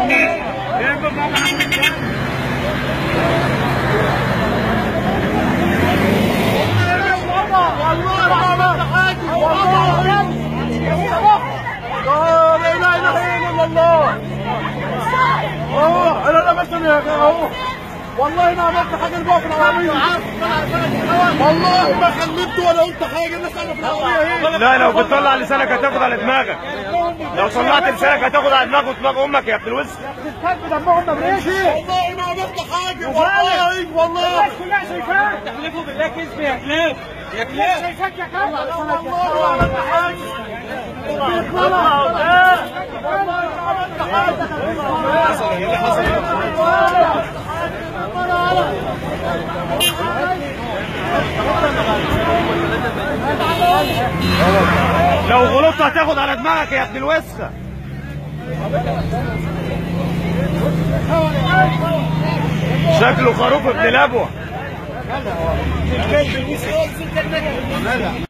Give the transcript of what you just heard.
لا اله الا الله اه انا لا بس يا اخي اهو والله ما عملت حاجه لبقى في العربيه والله ما خلبت ولا قلت حاجه الناس قاعده في العربيه اهي لا لو بتطلع لسانك هتاخد على دماغك لو طلعت لسانك هتاخد على دماغك ودماغ امك يا ابن الوسخ الكلب دمهم مبريشي والله ما عملت حاجه والله والله كلها شايفاك تحلفوا بالله كذب يا كلاب يا كلاب شايفاك يا كلاب والله ما عملت حاجه والله ما عملت حاجه لو غلطت هتاخد على دماغك يا ابن الوسخه شكله خروف ابن لبوه